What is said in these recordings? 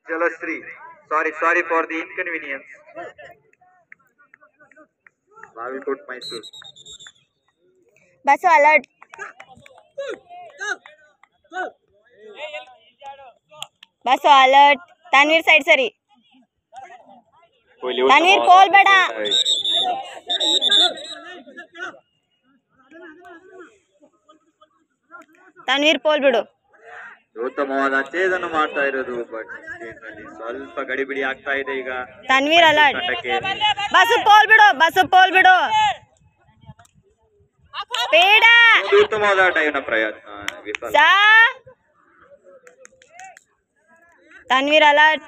Jalashri. Sorry, sorry for the inconvenience. Bagalkot, Mysore. Bus alert bus alert Tanveer side ಸರಿ ಕೊಹ್ಲಿ ತನ್ವೀರ್ ಉತ್ತಮವಾದ ಕೋಲ್ ಬೇಡ. ಆಯ್ತು. ತನ್ವೀರ್ ಪೋಲ್ ಬಿಡು ಉತ್ತಮವಾದ ಛೇದನ ಮಾಡ್ತಾ ಇರೋದು ಬಟ್ ಸ್ವಲ್ಪ ಗಡಿಬಿಡಿ ಆಗ್ತಾ ಇದೆ ಈಗ ತನ್ವೀರ್ ಅಲರ್ಟ್ ತಂಡಕ್ಕೆ ಬಸ್ಸು ಪೋಲ್ ಬಿಡು ಬಸ್ಸು ಪೋಲ್ ಬಿಡು ಬೇಡ ಒಂದು ಉತ್ತಮವಾದ ಟೈಮ್ನ ಪ್ರಯತ್ನ ವಿಫಲ ಸಾ ತನ್ವೀರ್ ಅಲರ್ಟ್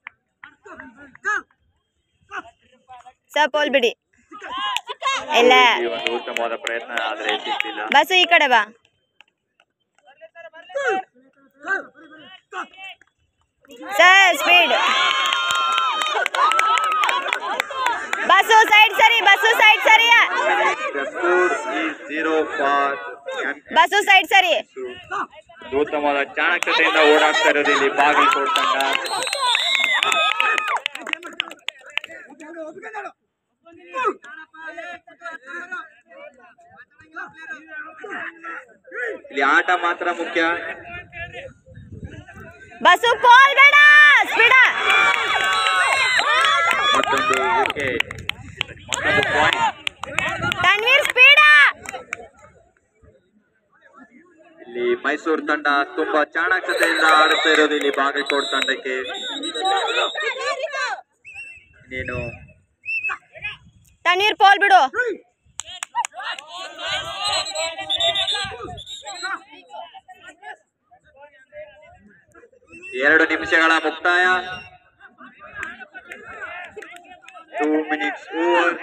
ಸ ಪೋಲ್ ಬಿಡಿ ಇಲ್ಲ ಈ ಒಂದು ಉತ್ತಮವಾದ ಪ್ರಯತ್ನ ಆದ್ರೆ ಸಿಕ್ಕಿಲ್ಲ ಬಸ್ಸು ಈ ಕಡೆ ಬಾ ಸರ್ ಸ್ಪೀಡ್ ಬಸ್ಸು ಸೈಡ್ ಸರಿ ಬಸ್ಸು ಸೈಡ್ ಸರಿ The score is zero for MP. Bus side ಸರಿ ಒಂದು ಉತ್ತಮವಾದ ಚಾಣಕ್ಷತೆಯಿಂದ ಓಡಾಡ್ತಾ ಇರೋದು ಇಲ್ಲಿ ಬಾಗಲಕೋಟ್ ತಂಡ ಇಲ್ಲಿ ಆಟ ಮಾತ್ರ ಮುಖ್ಯ ಬಸ್ಸು ಪೋಲ್ ಬೇಡ ಸ್ಪೀಡ ಮತ್ತೊಂದು ವಿಕೆಟ್ ಮತ್ತೊಂದು ಪಾಯಿಂಟ್ ತನ್ವೀರ್ ಸ್ಪೀಡ ಇಲ್ಲಿ ಮೈಸೂರು ತಂಡ ತುಂಬಾ ಚಾಣಾಕ್ಷತೆಯಿಂದ ಆಡುತ್ತಾ ಇರೋದು ಇಲ್ಲಿ ಬಾಗಲಕೋಟ್ ತಂಡಕ್ಕೆ ನೀನು ತನ್ವೀರ್ ಪೋಲ್ ಬಿಡು ಎರಡು ನಿಮಿಷಗಳ ಮುಕ್ತಾಯ ಟೂ ಮಿನಿಟ್ಸ್ ಓವರ್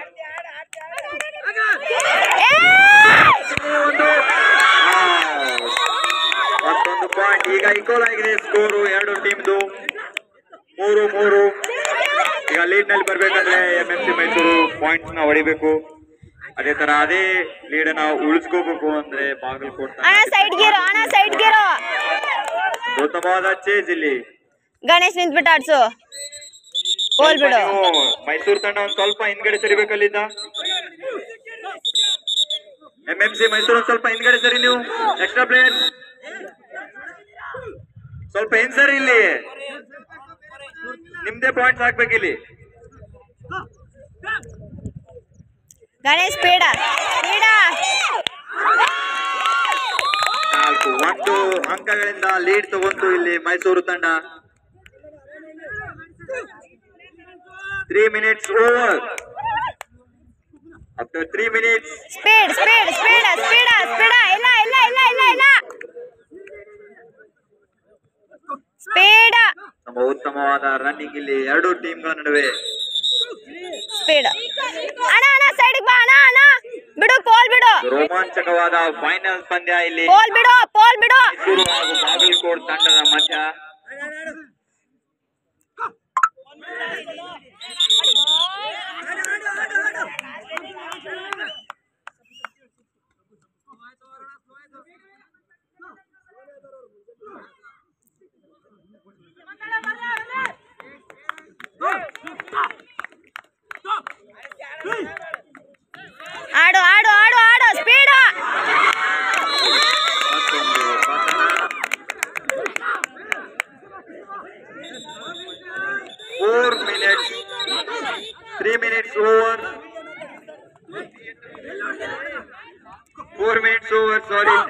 ಒಂದು out. ಮತ್ತೊಂದು ಪಾಯಿಂಟ್ ಈಗ ಈಕ್ವಲ್ ಆಗಿದೆ ಸ್ಕೋರು ಎರಡು ಟೀಮ್ದು ಮೂರು ಮೂರು ಈಗ ಲೀಡ್ ನಲ್ಲಿ ಬರ್ಬೇಕಾದ್ರೆ M M C Mysuru points ನ ಹೊಡಿಬೇಕು ಅದೇ ತರ ಅದೇ ಲೀಡ್ ನ ಉಳಿಸ್ಕೋಬೇಕು ಅಂದ್ರೆ ಬಾಗಲಕೋಟ್ ಅಣ್ಣ ಸೈಡ್ ಗೀರು ಅಣ್ಣ ಸೈಡ್ ಗೀರು ಉತ್ತಮವಾದ ಚೇಂಜ್ ಇಲ್ಲಿ ಗಣೇಶ್ ನಿಂತ್ಬಿಟ್ಟು ಆಡ್ಸು ಪೋಲ್ ಬಿಡು ನೀವು ಮೈಸೂರು ತಂಡ ಒಂದ್ ಸ್ವಲ್ಪ ಹಿಂದ್ಗಡೆ ಸರಿಬೇಕಲ್ಲಿದ್ದ ಎಂ ಎಂ ಸಿ ಮೈಸೂರು ಒಂದ್ ಸ್ವಲ್ಪ ಹಿಂದ್ಗಡೆ ಸರಿ ನೀವು ಎಕ್ಸ್ಟ್ರಾ ಪ್ಲೇಯರ್ ಸ್ವಲ್ಪ ಹಿಂದ್ ಸರಿ ಇಲ್ಲಿ ನಿಮ್ದೇ ಪಾಯಿಂಟ್ಸ್ ಹಾಕ್ಬೇಕು ಇಲ್ಲಿ ಗಣೇಶ್ ಸ್ಪೀಡ ಸ್ಪೀಡ ನಾಲ್ಕು ಒಂದು ಅಂಕಗಳಿಂದ ಲೀಡ್ ತಗೊಂತು ಇಲ್ಲಿ ಮೈಸೂರು ತಂಡ three minutes over after three minutes speed speed speed speed speed ಇಲ್ಲ ಇಲ್ಲ ಇಲ್ಲ ಇಲ್ಲ ಇಲ್ಲ ಸ್ಪೀಡ ನಮ್ಮ ಉತ್ತಮವಾದ ರನ್ನಿಂಗ್ ಇಲ್ಲಿ ಎರಡು ಟೀಮ್ಗಳ ನಡುವೆ ಸ್ಪೀಡ್ ಅಣ್ಣ ಅಣ್ಣ ಸೈಡ್ ಬಾ ಅಣ್ಣ ಅಣ್ಣ ಬಿಡು ಪೋಲ್ ಬಿಡು ರೋಮಾಂಚಕವಾದ ಫೈನಲ್ ಪಂದ್ಯ ಇಲ್ಲಿ ಪೋಲ್ ಬಿಡು ಪೋಲ್ ಬಿಡು ಮೈಸೂರು ಹಾಗೂ ಬಾಗಲಕೋಟ್ ತಂಡದ ಮಧ್ಯ ಆಡು ಆಡು ಆಡು ಆಡು ಸ್ಪೀಡ್ ಮತ್ತೊಂದು ಪತನ four minutes three minutes over four minutes over ಸಾರಿ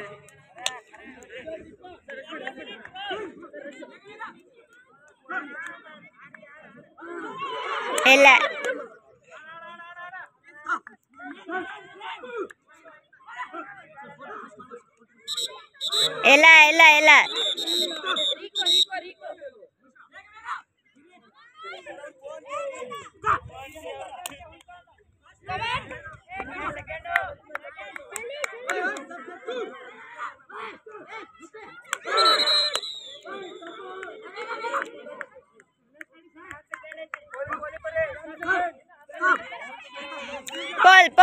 ಇಲ್ಲ ಇಲ್ಲ ಇಲ್ಲ ಇಲ್ಲ ಪೋಲ್